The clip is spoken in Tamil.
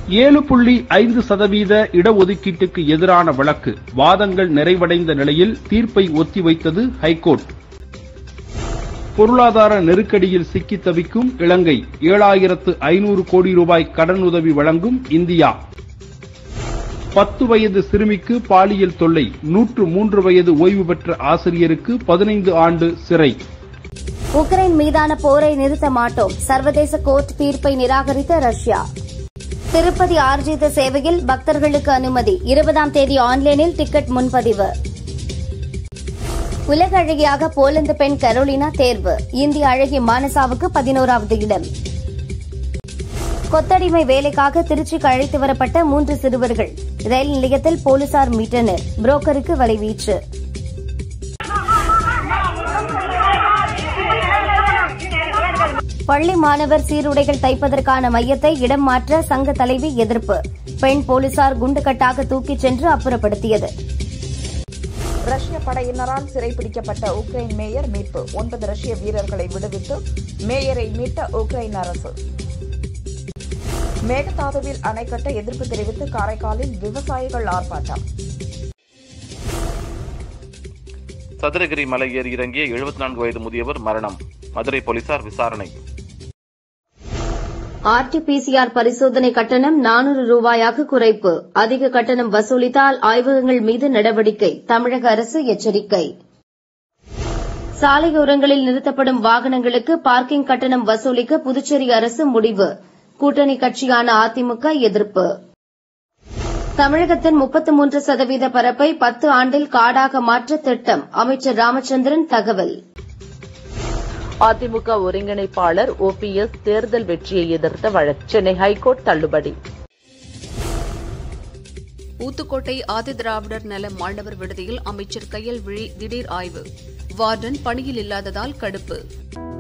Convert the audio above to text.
ஏழு புள்ளி ஐந்து சதவீத இடஒதுக்கீட்டுக்கு எதிரான வழக்கு வாதங்கள் நிறைவடைந்த நிலையில் தீர்ப்பை ஒத்திவைத்தது ஹைகோர்ட் பொருளாதார நெருக்கடியில் சிக்கி தவிக்கும் இலங்கை ஏழாயிரத்து ஐநூறு கோடி ரூபாய் கடனுதவி வழங்கும் இந்தியா பத்து வயது சிறுமிக்கு பாலியல் தொல்லை நூற்று மூன்று வயது ஓய்வு பெற்ற ஆசிரியருக்கு பதினைந்து ஆண்டு சிறை உக்ரைன் மீதான போரை நிறுத்த மாட்டோம் சர்வதேச கோர்ட் தீர்ப்பை நிராகரித்த ரஷ்யா திருப்பதி ஆர்ஜித சேவையில் பக்தர்களுக்கு அனுமதி இருபதாம் தேதி ஆன்லைனில் டிக்கெட் முன்பதிவு உலக அழகியாக போலந்து பெண் கரோலினா தேர்வு இந்திய அழகி மானசாவுக்கு பதினோராவது இடம் கொத்தடிமை வேலைக்காக திருச்சிக்கு அழைத்து வரப்பட்ட மூன்று சிறுவர்கள் ரயில் நிலையத்தில் போலீசார் மீட்டனர் புரோக்கருக்கு வலைவீச்சு பள்ளி மாணவர் சீருடைகள் தைப்பதற்கான மையத்தை இடம் மாற்ற சங்க தலைவி எதிர்ப்பு பெண் போலீசார் குண்டுகட்டாக தூக்கிச் சென்று அப்புறப்படுத்தியது ரஷ்ய படையினரால் சிறைப்பிடிக்கப்பட்ட உக்ரைன் மேயர் மீட்பு ஒன்பது ரஷ்ய வீரர்களை விடுவித்து மேயரை மீட்ட உக்ரைன் அரசு மேகதாதுவில் அணை கட்ட எதிர்ப்பு தெரிவித்து காரைக்காலில் விவசாயிகள் ஆர்ப்பாட்டம் சதுரகிரி மலை ஏறி இறங்கிய எழுபத்தி நான்கு வயது முதியவர் மரணம் மதுரை போலீசார் விசாரணை ஆர்டிபிசிஆர் பரிசோதனை கட்டணம் நானூறு ரூபாயாக குறைப்பு அதிக கட்டணம் வசூலித்தால் ஆய்வகங்கள் மீது நடவடிக்கை தமிழக அரசு எச்சரிக்கை சாலையோரங்களில் நிறுத்தப்படும் வாகனங்களுக்கு பார்க்கிங் கட்டணம் வசூலிக்க புதுச்சேரி அரசு முடிவு கூட்டணி கட்சியான அதிமுக எதிர்ப்பு தமிழகத்தின் முப்பத்து மூன்று சதவீத பரப்பை பத்து ஆண்டில் காடாக மாற்ற திட்டம் அமைச்சர் ராமச்சந்திரன் தகவல் அதிமுக ஒருங்கிணைப்பாளர் ஓபிஎஸ் தேர்தல் வெற்றியை எதிர்த்த வழக்கு சென்னை ஹைகோர்ட் தள்ளுபடி ஊத்துக்கோட்டை ஆதிதிராவிடர் நல மாணவர் விடுதியில் அமைச்சர் கையல் விழி திடீர் ஆய்வு வார்டன் பணியில் இல்லாததால் கடுப்பு